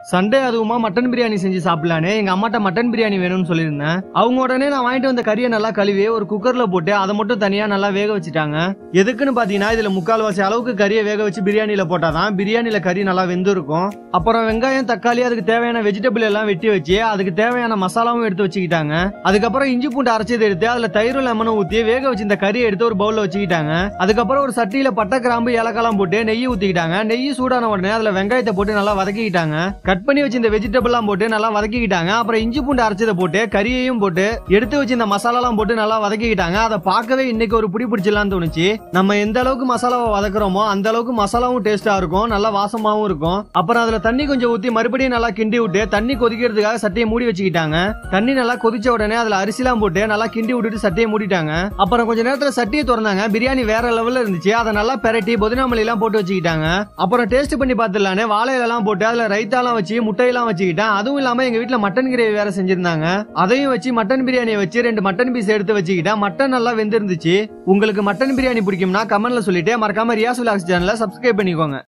Sunday அதுவுமா mutton biryani செஞ்சு சாப்பிடலான்னு எங்க அம்மாட்ட மட்டன் பிரியாணி வேணும்னு சொல்லியிருந்தேன் அவங்க உடனே நான் வாங்கிட்டு வந்த கறியை நல்லா கழுவி ஒரு குக்கர்ல போட்டு அதை மட்டும் தனியா நல்லா வேக வச்சுட்டாங்க எதுக்குன்னு பாத்தீங்கன்னா இதுல முக்கால்வாசி அளவுக்கு கறியை வேக வச்சு பிரியாணில போட்டாதான் பிரியாணில கறி நல்லா வெந்திருக்கும் அப்புறம் வெங்காயம் தக்காளி அதுக்கு தேவையான வெஜிடபிள் எல்லாம் வெட்டி வச்சு அதுக்கு தேவையான மசாலாவும் எடுத்து வச்சுக்கிட்டாங்க அதுக்கப்புறம் இஞ்சி பூண்டு அரைச்சது எடுத்து அதுல தயிரும் லெமனும் ஊத்தி வேக வச்சு இந்த கறியை எடுத்து ஒரு பவுல்ல வச்சுக்கிட்டாங்க அதுக்கப்புறம் ஒரு சட்டியில பட்டை கிராம்பு ஏலக்காலாம் போட்டு நெய் ஊத்திக்கிட்டாங்க நெய் சூடான உடனே அதுல வெங்காயத்தை போட்டு நல்லா வதக்கிக்கிட்டாங்க கட் பண்ணி வச்சு இந்த வெஜிடபிள் எல்லாம் போட்டு நல்லா வதக்கிக்கிட்டாங்க அப்புறம் இஞ்சி பூண்டு அரைச்சதை போட்டு கறியையும் போட்டு எடுத்து வச்சு இந்த மசாலாலாம் போட்டு நல்லா வதக்கிக்கிட்டாங்க அதை பார்க்கவே இன்னைக்கு ஒரு புடி பிடிச்சலாம்னு தோணுச்சு நம்ம எந்த அளவுக்கு மசாலாவை வதக்குறோமோ அந்த அளவுக்கு மசாலாவும் டேஸ்டா இருக்கும் நல்லா வாசமாவும் இருக்கும் அப்புறம் அதுல தண்ணி கொஞ்சம் ஊத்தி மறுபடியும் நல்லா கிண்டி விட்டு தண்ணி கொதிக்கிறதுக்காக சட்டையை மூடி வச்சுக்கிட்டாங்க தண்ணி நல்லா கொதிச்ச உடனே அதுல அரிசிலாம் போட்டு நல்லா கிண்டி விட்டுட்டு சட்டையை மூடிட்டாங்க அப்புறம் கொஞ்ச நேரத்துல சட்டியை திறந்தாங்க பிரியாணி வேற லெவல்ல இருந்துச்சு அதை நல்லா பெரட்டி புதினாமல்லி எல்லாம் போட்டு வச்சுக்கிட்டாங்க அப்புறம் டேஸ்ட் பண்ணி பார்த்துலானே வாழை இலைலாம் போட்டு அதுல ரைத்தாலாம் வச்சு முட்டையெல்லாம் வச்சுக்கிட்டேன் அதுவும் இல்லாம எங்க வீட்ல மட்டன் கிரேவி வேற செஞ்சிருந்தாங்க அதையும் வச்சு மட்டன் பிரியாணியை வச்சு ரெண்டு மட்டன் பீஸ் எடுத்து வச்சுக்கிட்டேன் மட்டன் நல்லா வெந்திருந்துச்சு உங்களுக்கு மட்டன் பிரியாணி பிடிக்கும்னா கமெண்ட்ல சொல்லிட்டு மறக்காம ரியாஸ் விலாக்ஸ் சேனலை சப்ஸ்கிரைப் பண்ணிக்கோங்க